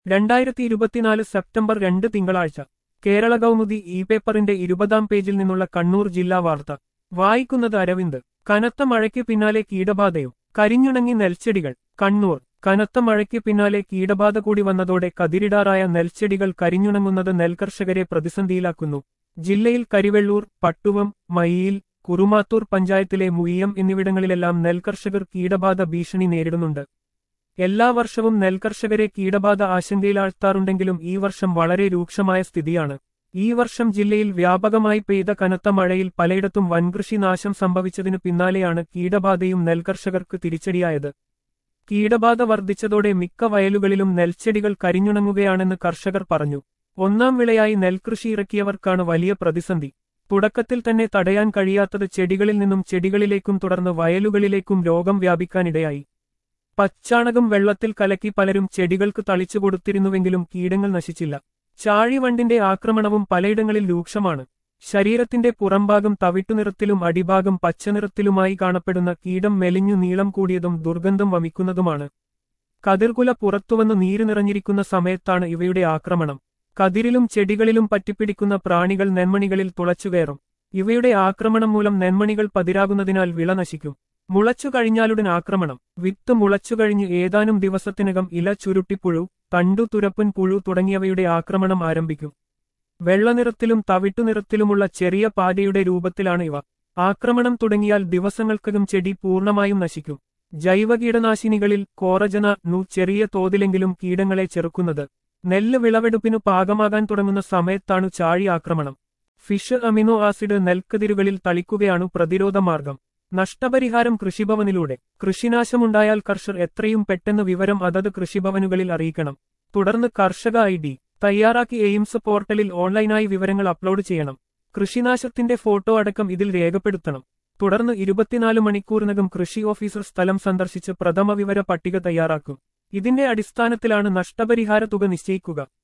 രണ്ടായിരത്തി ഇരുപത്തിനാല് സെപ്റ്റംബർ രണ്ട് തിങ്കളാഴ്ച കേരള കൗമുദി ഇ പേപ്പറിന്റെ ഇരുപതാം പേജിൽ നിന്നുള്ള കണ്ണൂർ ജില്ലാ വാർത്ത വായിക്കുന്നത് അരവിന്ദ് കനത്ത മഴയ്ക്ക് പിന്നാലെ കീടബാധയും കരിഞ്ഞുണങ്ങി നെൽച്ചെടികൾ കണ്ണൂർ കനത്ത മഴയ്ക്ക് പിന്നാലെ കീടബാധ കൂടി വന്നതോടെ കതിരിടാറായ നെൽച്ചെടികൾ കരിഞ്ഞുണങ്ങുന്നത് നെൽകർഷകരെ പ്രതിസന്ധിയിലാക്കുന്നു ജില്ലയിൽ കരിവെള്ളൂർ പട്ടുവം മയ്യിൽ കുറുമാത്തൂർ പഞ്ചായത്തിലെ മുയ്യം എന്നിവിടങ്ങളിലെല്ലാം നെൽകർഷകർ കീടബാധ ഭീഷണി നേരിടുന്നുണ്ട് എല്ലാ വർഷവും നെൽകർഷകരെ കീടബാധ ആശങ്കയിലാഴ്ത്താറുണ്ടെങ്കിലും ഈ വർഷം വളരെ രൂക്ഷമായ സ്ഥിതിയാണ് ഈ വർഷം ജില്ലയിൽ വ്യാപകമായി പെയ്ത കനത്ത മഴയിൽ പലയിടത്തും വൻകൃഷി നാശം സംഭവിച്ചതിനു പിന്നാലെയാണ് കീടബാധയും നെൽകർഷകർക്ക് തിരിച്ചടിയായത് കീടബാധ വർദ്ധിച്ചതോടെ മിക്ക വയലുകളിലും നെൽച്ചെടികൾ കരിഞ്ഞുണങ്ങുകയാണെന്ന് കർഷകർ പറഞ്ഞു ഒന്നാം വിളയായി നെൽകൃഷി ഇറക്കിയവർക്കാണ് വലിയ പ്രതിസന്ധി തുടക്കത്തിൽ തന്നെ തടയാൻ കഴിയാത്തത് ചെടികളിൽ നിന്നും ചെടികളിലേക്കും തുടർന്ന് വയലുകളിലേക്കും രോഗം വ്യാപിക്കാനിടയായി പച്ചാണകം വെള്ളത്തിൽ കലക്കി പലരും ചെടികൾക്ക് തളിച്ചു കൊടുത്തിരുന്നുവെങ്കിലും കീടങ്ങൾ നശിച്ചില്ല ചാഴിവണ്ടിന്റെ ആക്രമണവും പലയിടങ്ങളിൽ രൂക്ഷമാണ് ശരീരത്തിന്റെ പുറംഭാഗം തവിട്ടുനിറത്തിലും അടിഭാഗം പച്ചനിറത്തിലുമായി കാണപ്പെടുന്ന കീടം മെലിഞ്ഞു നീളം കൂടിയതും ദുർഗന്ധം വമിക്കുന്നതുമാണ് കതിർകുല പുറത്തുവന്ന് നീര് നിറഞ്ഞിരിക്കുന്ന സമയത്താണ് ഇവയുടെ ആക്രമണം കതിരിലും ചെടികളിലും പറ്റിപ്പിടിക്കുന്ന പ്രാണികൾ നെന്മണികളിൽ തുളച്ചുകയറും ഇവയുടെ ആക്രമണം മൂലം നെന്മണികൾ പതിരാകുന്നതിനാൽ വിള നശിക്കും മുളച്ചു കഴിഞ്ഞാലുടൻ ആക്രമണം വിത്ത് മുളച്ചുകഴിഞ്ഞ് ഏതാനും ദിവസത്തിനകം ഇല ചുരുട്ടിപ്പുഴു തണ്ടു തുരപ്പൻ പുഴു തുടങ്ങിയവയുടെ ആക്രമണം ആരംഭിക്കും വെള്ളനിറത്തിലും തവിട്ടുനിറത്തിലുമുള്ള ചെറിയ പാരയുടെ രൂപത്തിലാണ് ഇവ ആക്രമണം തുടങ്ങിയാൽ ദിവസങ്ങൾക്കകം ചെടി പൂർണ്ണമായും നശിക്കും ജൈവ കീടനാശിനികളിൽ കോറജന നു ചെറിയ തോതിലെങ്കിലും കീടങ്ങളെ ചെറുക്കുന്നത് നെല്ല് വിളവെടുപ്പിനു പാകമാകാൻ തുടങ്ങുന്ന സമയത്താണ് ചാഴി ആക്രമണം ഫിഷ് അമിനോ ആസിഡ് നെൽക്കതിരുകളിൽ തളിക്കുകയാണു പ്രതിരോധ മാർഗം നഷ്ടപരിഹാരം കൃഷിഭവനിലൂടെ കൃഷിനാശമുണ്ടായാൽ കർഷകർ എത്രയും പെട്ടെന്ന് വിവരം അതത് കൃഷിഭവനുകളിൽ അറിയിക്കണം തുടർന്ന് കർഷക ഐ ഡി തയ്യാറാക്കി എയിംസ് പോർട്ടലിൽ ഓൺലൈനായി വിവരങ്ങൾ അപ്ലോഡ് ചെയ്യണം കൃഷിനാശത്തിന്റെ ഫോട്ടോ അടക്കം ഇതിൽ രേഖപ്പെടുത്തണം തുടർന്ന് ഇരുപത്തിനാല് മണിക്കൂറിനകം കൃഷി ഓഫീസർ സ്ഥലം സന്ദർശിച്ച് പ്രഥമ വിവര പട്ടിക തയ്യാറാക്കും ഇതിന്റെ അടിസ്ഥാനത്തിലാണ് നഷ്ടപരിഹാര തുക നിശ്ചയിക്കുക